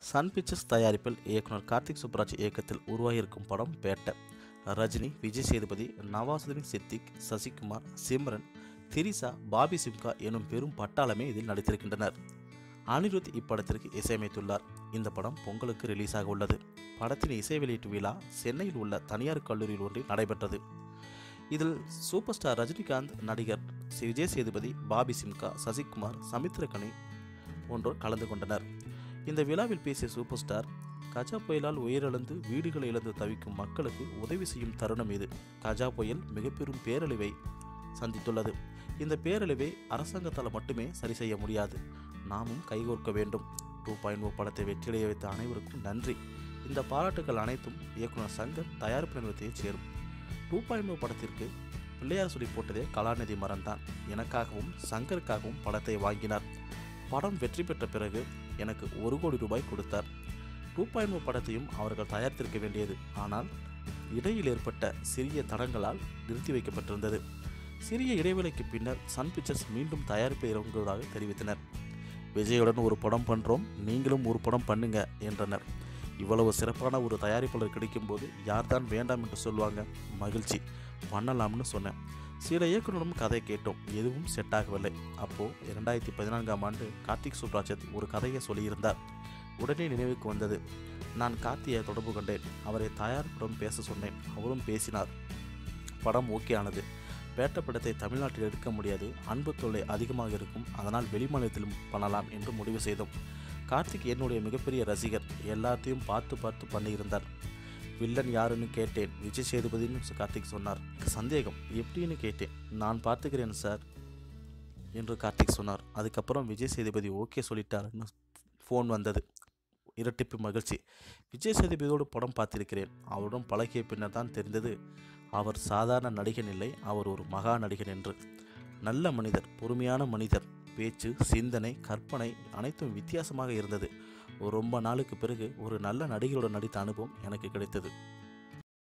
Sun pictures தயாரிப்பில் இயக்குனர் கார்த்திக் சுப்ராஜ் இயக்கத்தில் உருவாகியிருக்கும் படம் பேட்டை ரஜினி விஜய் சேதுபதி நவாசுதீன் சித்திக் சசிகுமார் சிம்ரன் திரிசா பாபி சிம்கா எனும் பெரும் பட்டாளமே இதில் நடித்திருக்கின்றனர் அனிருத் இப்படத்திற்கு இசையமைத்துள்ளார் இந்த படம் பொங்கலுக்கு ரிலீஸ் ஆக உள்ளது படத்தின் இசை வெளியீட்டு விழா சென்னையில் உள்ள தனியார் கல்லூரியில் ஒன்றில் நடைபெற்றது இதில் சூப்பர் ஸ்டார் ரஜினிகாந்த் நடிகர் விஜய் சேதுபதி பாபி சிம்கா சசிகுமார் சமுத்திரகனி போன்றோர் கலந்து கொண்டனர் இந்த விழாவில் பேசிய சூப்பர் ஸ்டார் கஜா புயலால் உயிரிழந்து வீடுகளை இழந்து தவிக்கும் மக்களுக்கு உதவி செய்யும் தருணம் இது கஜா புயல் மிக பெரும் பேரழிவை சந்தித்துள்ளது இந்த பேரழிவை அரசாங்கத்தால் மட்டுமே சரி செய்ய முடியாது நாமும் கைகோர்க்க வேண்டும் டூ பாயிண்ட் ஓ படத்தை வெற்றியடைய வைத்த அனைவருக்கும் நன்றி இந்த பாராட்டுகள் அனைத்தும் இயக்குனர் சங்கர் தயாரிப்பு நிறுவனத்தையே சேரும் டூ பாயிண்ட் ஓ படத்திற்கு பிள்ளையார் சொல்லி போட்டதே கலாநிதி மறந்தான் எனக்காகவும் சங்கருக்காகவும் படத்தை வாங்கினார் படம் வெற்றி பெற்ற பிறகு எனக்கு ஒரு கோடி ரூபாய் கொடுத்தார் டூ பாயிண்ட் ஓ படத்தையும் அவர்கள் தயாரித்திருக்க வேண்டியது ஆனால் இடையில் ஏற்பட்ட சிறிய தடங்களால் நிறுத்தி வைக்கப்பட்டிருந்தது சிறிய இடைவேளைக்கு பின்னர் சன் பிக்சர்ஸ் மீண்டும் தயாரிப்பை இறங்குவதாக தெரிவித்தனர் விஜயுடன் ஒரு படம் பண்ணுறோம் நீங்களும் ஒரு படம் பண்ணுங்க என்றனர் இவ்வளவு சிறப்பான ஒரு தயாரிப்பாளர் கிடைக்கும்போது யார்தான் வேண்டாம் என்று சொல்லுவாங்க மகிழ்ச்சி பண்ணலாம்னு சொன்னேன் சில இயக்குனரும் கதை கேட்டோம் எதுவும் செட் ஆகவில்லை அப்போது இரண்டாயிரத்தி பதினான்காம் ஆண்டு கார்த்திக் சுப்ராஜத் ஒரு கதையை சொல்லியிருந்தார் உடனே நினைவுக்கு வந்தது நான் கார்த்தியை தொடர்பு கொண்டேன் அவரை தயாரிப்பிடம் பேச சொன்னேன் அவரும் பேசினார் படம் ஓகே ஆனது பேட்ட படத்தை தமிழ்நாட்டில் எடுக்க முடியாது அன்பு தொல்லை அதிகமாக இருக்கும் அதனால் வெளிமாநிலத்திலும் பண்ணலாம் என்று முடிவு செய்தோம் கார்த்திக் என்னுடைய மிகப்பெரிய ரசிகர் எல்லாத்தையும் பார்த்து பார்த்து பண்ணியிருந்தார் வில்லன் யாருன்னு கேட்டேன் விஜய் சேதுபதினு கார்த்திக் சொன்னார் எனக்கு சந்தேகம் எப்படின்னு கேட்டேன் நான் பார்த்துக்கிறேன் சார் என்று கார்த்திக் சொன்னார் அதுக்கப்புறம் விஜய் சேதுபதி ஓகே சொல்லிட்டாருன்னு ஃபோன் வந்தது இரட்டிப்பு மகிழ்ச்சி விஜய் சேதுபதியோடு படம் பார்த்திருக்கிறேன் அவருடன் பழகிய பின்னர் தான் தெரிந்தது அவர் சாதாரண நடிகன் இல்லை அவர் ஒரு மகா நடிகன் என்று நல்ல மனிதர் பொறுமையான மனிதர் பேச்சு சிந்தனை கற்பனை அனைத்தும் வித்தியாசமாக இருந்தது ஒரு ரொம்ப நாளுக்கு பிறகு ஒரு நல்ல நடிகரோட நடித்த அனுபவம் எனக்கு கிடைத்தது